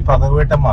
పక్కకు పెట్టమ్మా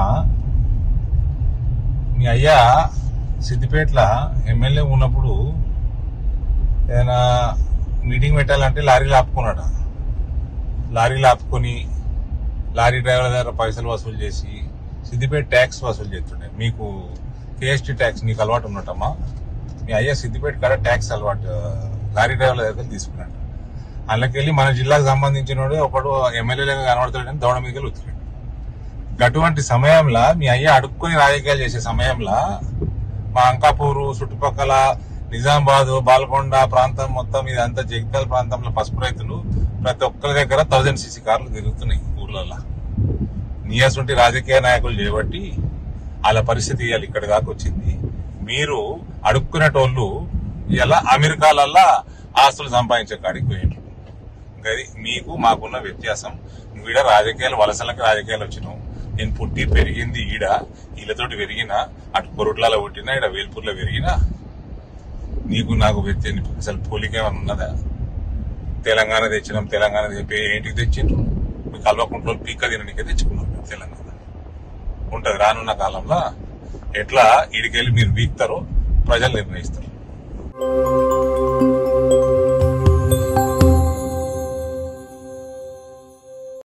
మీ అయ్యా సిద్దిపేటల ఎమ్మెల్యే ఉన్నప్పుడు ఏదైనా మీటింగ్ పెట్టాలంటే లారీలు ఆపుకున్నాడ లారీలు ఆపుకొని లారీ డ్రైవర్ల దగ్గర పైసలు వసూలు చేసి సిద్దిపేట ట్యాక్స్ వసూలు చేస్తుండే మీకు కేఎస్టీ ట్యాక్స్ నీకు అలవాటు ఉన్నట్టమ్మా మీ అయ్యా సిద్దిపేట కాడ ట్యాక్స్ అలవాటు లారీ డ్రైవర్ల దగ్గర తీసుకున్నాడు అందులోకెళ్ళి మన జిల్లాకు సంబంధించిన వాడు ఒకడు ఎమ్మెల్యేలుగా కనబడతాడని దౌడ మీద ఉతికాడు అటువంటి సమయంలో మీ అయ్య అడుక్కొని రాజకీయాలు చేసే సమయంలో మా అంకాపూరు చుట్టుపక్కల నిజామాబాద్ బాల్కొండ ప్రాంతం మొత్తం ఇదంతా జగిత్యాల ప్రాంతంలో పసుపు రైతులు ప్రతి ఒక్కరి దగ్గర థౌజండ్ సీసీ కార్లు తిరుగుతున్నాయి ఊర్లలో నీయసంటి రాజకీయ నాయకులు చేయబట్టి వాళ్ళ పరిస్థితి ఇవాళ ఇక్కడ దాకా వచ్చింది మీరు అడుక్కునేటోళ్ళు ఇలా అమెరికాలల్లా ఆస్తులు సంపాదించే కాడికి పోయిండ్రు గది మీకు మాకున్న వ్యత్యాసం నువ్వు ఈడ రాజకీయాలు వలసలకు రాజకీయాలు వచ్చినావు నేను పుట్టి పెరిగింది ఈడ వీళ్ళతోటి పెరిగినా అటు పొరుట్లలో పుట్టినా ఈడ వేల్పూర్లో పెరిగినా నీకు నాకు వ్యత్యాసం అసలు పోలిక ఏమైనా ఉన్నదా తెలంగాణ తెచ్చినాం తెలంగాణ చెప్పి ఏంటికి తెచ్చిండ్రు మీ కల్వకుంట్లో పీక తిననికే తెచ్చుకున్నాం మేము తెలంగాణ ఉంటది రానున్న కాలంలో ఎట్లా ఈడికెళ్ళి మీరు వీక్తారో ప్రజలు నిర్ణయిస్తారు